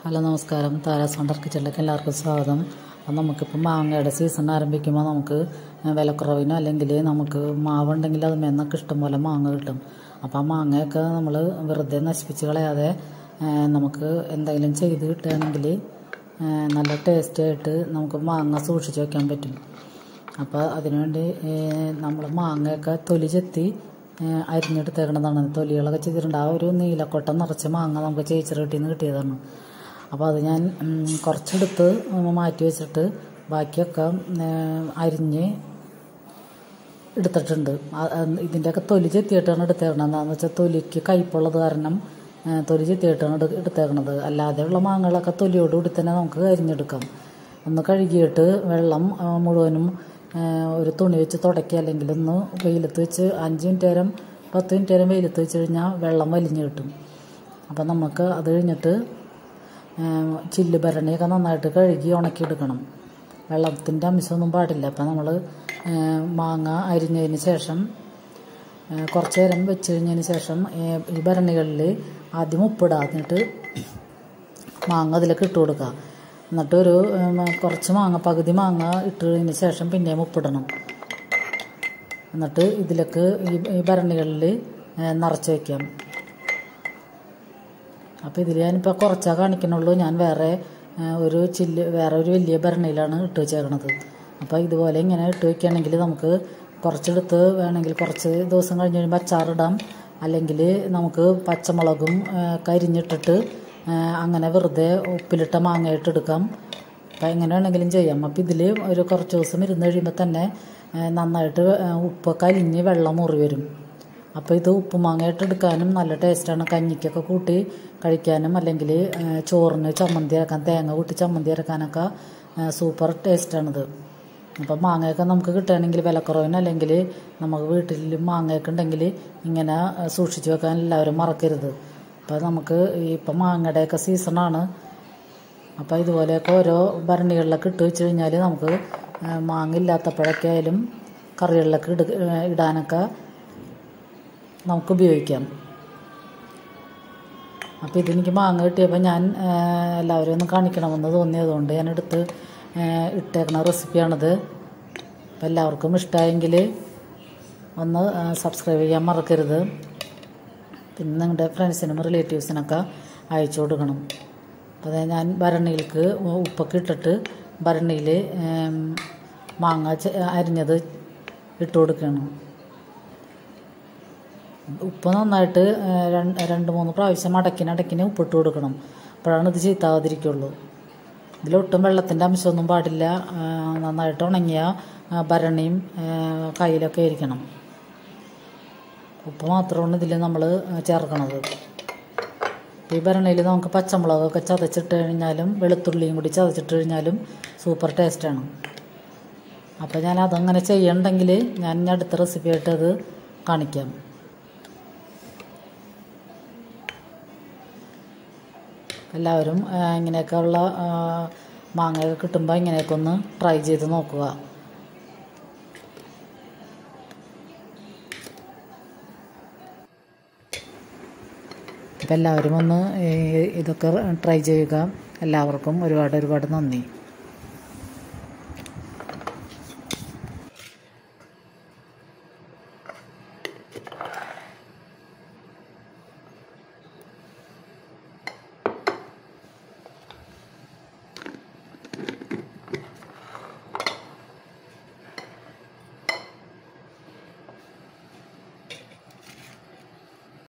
hello നമസ്കാരം Tara's wonder കിച്ചണിലേക്ക് എല്ലാവർക്കും സ്വാഗതം അപ്പം നമുക്കിപ്പോൾ മാങ്ങയുടെ സീസൺ ആരംഭിക്കുമ്പോൾ നമുക്ക് വിലക്കുറവിനോ അല്ലെങ്കിൽ നമുക്ക് മാവുണ്ടെങ്കിൽ അത് മെന്നൊക്കെ ഇഷ്ടംപോലെ മാങ്ങ കിട്ടും അപ്പോൾ ആ മാങ്ങയൊക്കെ നമ്മൾ വെറുതെ നശിപ്പിച്ച് കളയാതെ ആ, നമുക്ക് എന്തെങ്കിലും ചെയ്ത് കിട്ടുകയാണെങ്കിൽ ആ, നല്ല ടേസ്റ്റായിട്ട് നമുക്ക് മാങ്ങ സൂക്ഷിച്ച് വെക്കാൻ പറ്റും അപ്പോൾ അതിനുവേണ്ടി നമ്മൾ മാങ്ങയൊക്കെ തൊലി ചെത്തി ഏ, അരിഞ്ഞെടുത്തേക്കണതാണ് തൊലികളൊക്കെ ചെയ്തിട്ടുണ്ട് ആ ഒരു നീലക്കൊട്ട നിറച്ച് മാങ്ങ നമുക്ക് ചേച്ചിയുടെ വീട്ടിൽ നിന്ന് കിട്ടിയതാണ് അപ്പോൾ അത് ഞാൻ ഉം, കുറച്ചെടുത്ത് മാറ്റി വെച്ചിട്ട് ബാക്കിയൊക്കെ ഏ, അരിഞ്ഞ് എടുത്തിട്ടുണ്ട് ആ- ആ ഇതിൻ്റെയൊക്കെ തൊലി ചെത്തിയിട്ടാണ് എടുത്തേക്കണത് എന്താണെന്ന് വെച്ചാൽ തൊലിക്ക് കയ്പുള്ളത് കാരണം ഏ, തൊലി ചെത്തിയിട്ടാണ് എടു എടുത്തേക്കണത് അല്ലാതെയുള്ള മാങ്ങകളൊക്കെ തൊലിയോടുകൂടി തന്നെ നമുക്ക് അരിഞ്ഞെടുക്കാം ഒന്ന് കഴുകിയിട്ട് വെള്ളം ആ, മുഴുവനും ഏ, ഒരു തുണി വെച്ച് തുടയ്ക്കുക അല്ലെങ്കിൽ ഒന്ന് വെയിലത്ത് വെച്ച് അഞ്ച് മിനിറ്റ് നേരം പത്ത് മിനിറ്റ് നേരം വെയിലത്ത് വെച്ച് കഴിഞ്ഞാൽ വെള്ളം വലിഞ്ഞ് കിട്ടും അപ്പം നമുക്ക് അത് കഴിഞ്ഞിട്ട് ഏ, ചില്ല് ഭരണിയൊക്കെ നന്നായിട്ട് കഴുകി ഉണക്കിയെടുക്കണം വെള്ളത്തിൻ്റെ അംശമൊന്നും പാടില്ല അപ്പം നമ്മൾ മാങ്ങ അരിഞ്ഞതിന് ശേഷം ഏ, കുറച്ച് നേരം വെച്ച് കഴിഞ്ഞതിന് ശേഷം ഏ, ഈ ഭരണികളിൽ ആദ്യം ഉപ്പിടുക എന്നിട്ട് മാങ്ങ അതിലേക്ക് ഇട്ട് കൊടുക്കുക എന്നിട്ട് ഒരു ഉം, കുറച്ച് മാങ്ങ പകുതി മാങ്ങ ഇട്ടതിന് ശേഷം പിന്നെയും ഉപ്പിടണം എന്നിട്ട് ഇതിലേക്ക് ഈ ഈ ഭരണികളിൽ ഏ, നിറച്ച് വയ്ക്കാം അപ്പോൾ ഇതിൽ ഞാനിപ്പോൾ കുറച്ചാ കാണിക്കണുള്ളൂ ഞാൻ വേറെ ആ, ഒരു ചില്ല് വേറെ ഒരു വലിയ ഭരണിയിലാണ് ഇട്ട് വെച്ചേക്കണത് അപ്പോൾ ഇതുപോലെ ഇങ്ങനെ ഇട്ട് വെക്കുകയാണെങ്കിൽ നമുക്ക് കുറച്ചെടുത്ത് വേണമെങ്കിൽ കുറച്ച് ദിവസം കഴിഞ്ഞ് കഴിയുമ്പോൾ അച്ചാറിടാം അല്ലെങ്കിൽ നമുക്ക് പച്ചമുളകും ആ, കരിഞ്ഞിട്ടിട്ട് ആ, അങ്ങനെ വെറുതെ ഉപ്പിലിട്ട മാങ്ങയിട്ട് എടുക്കാം അപ്പം എങ്ങനെ വേണമെങ്കിലും ചെയ്യാം അപ്പോൾ ഇതിൽ ഒരു കുറച്ച് ദിവസം ഇരുന്ന് കഴിയുമ്പോൾ തന്നെ ആ, നന്നായിട്ട് ആ, ഉപ്പൊക്കെ അലിഞ്ഞ് വെള്ളം മുറി വരും അപ്പോൾ ഇത് ഉപ്പുമാങ്ങയായിട്ട് എടുക്കാനും നല്ല ടേസ്റ്റാണ് കഞ്ഞിക്കൊക്കെ കൂട്ടി കഴിക്കാനും അല്ലെങ്കിൽ ചോറിന് ചമ്മന്തി അരക്കാൻ തേങ്ങ കൂട്ടി ചമ്മന്തി അരക്കാനൊക്കെ ആ, സൂപ്പർ ടേസ്റ്റാണിത് അപ്പം മാങ്ങയൊക്കെ നമുക്ക് കിട്ടുകയാണെങ്കിൽ വിലക്കുറവിന് അല്ലെങ്കിൽ നമുക്ക് വീട്ടിൽ മാങ്ങയൊക്കെ ഉണ്ടെങ്കിൽ ഇങ്ങനെ ആ, സൂക്ഷിച്ച് വെക്കാൻ എല്ലാവരും മറക്കരുത് അപ്പോൾ നമുക്ക് ഈ ഇപ്പം മാങ്ങയുടെയൊക്കെ സീസണാണ് അപ്പോൾ ഇതുപോലെയൊക്കെ ഓരോ ഭരണികളിലൊക്കെ ഇട്ട് വെച്ച് കഴിഞ്ഞാൽ നമുക്ക് ആ, മാങ്ങ ഇല്ലാത്തപ്പോഴൊക്കെ ആയാലും കറികളിലൊക്കെ ഇട ഇടാനൊക്കെ നമുക്ക് ഉപയോഗിക്കാം അപ്പോൾ ഇതെനിക്ക് മാങ്ങ കിട്ടിയപ്പോൾ ഞാൻ ആ, എല്ലാവരെയും ഒന്ന് കാണിക്കണമെന്ന് തോന്നിയതുകൊണ്ട് ഞാൻ എടുത്ത് ആ, ഇട്ടേക്കണ റെസിപ്പിയാണിത് അപ്പോൾ എല്ലാവർക്കും ഇഷ്ടമായെങ്കിൽ ഒന്ന് ആ, സബ്സ്ക്രൈബ് ചെയ്യാൻ മറക്കരുത് പിന്നെ നിങ്ങളുടെ ഫ്രണ്ട്സിനും റിലേറ്റീവ്സിനൊക്കെ അയച്ചു കൊടുക്കണം അപ്പോൾ അത് ഞാൻ ഭരണിയിലേക്ക് ഉപ്പൊക്കെ ഇട്ടിട്ട് ഭരണിയിൽ മാങ്ങ ചെ- അരിഞ്ഞത് ഇട്ട് കൊടുക്കണം ഉപ്പ് നന്നായിട്ട് ഏ, രണ്ട് രണ്ട് മൂന്ന് പ്രാവശ്യം അടക്കിന് അടക്കിന് ഉപ്പിട്ട് കൊടുക്കണം അപ്പോഴാണ് ഇത് ചീത്താവാതിരിക്കുള്ളൂ ഇതിലൊട്ടും വെള്ളത്തിൻ്റെ അംശമൊന്നും പാടില്ല ആ, നന്നായിട്ട് ഉണങ്ങിയ ആ, ഭരണിയും ഏ, കയ്യിലൊക്കെ ഇരിക്കണം ഉപ്പ് മാത്രമാണ് ഇതിൽ നമ്മൾ ചേർക്കണത് ഈ ഭരണിയിൽ നമുക്ക് പച്ചമുളകൊക്കെ ചതച്ചിട്ട് കഴിഞ്ഞാലും വെളുത്തുള്ളിയും കൂടി ചതച്ചിട്ട് കഴിഞ്ഞാലും സൂപ്പർ ടേസ്റ്റാണ് അപ്പോൾ ഞാൻ അതങ്ങനെ ചെയ്യണമെങ്കിൽ ഞാൻ ഇനി അടുത്ത റെസിപ്പി ആയിട്ട് അത് കാണിക്കാം എല്ലാവരും ആ, ഇങ്ങനെയൊക്കെ ഉള്ള ആ, മാങ്ങയൊക്കെ കിട്ടുമ്പോൾ ഇങ്ങനെയൊക്കെ ഒന്ന് ട്രൈ ചെയ്ത് നോക്കുക അപ്പം എല്ലാവരും ഒന്ന് ഈ ഇതൊക്കെ ട്രൈ ചെയ്യുക എല്ലാവർക്കും ഒരുപാട് ഒരുപാട് നന്ദി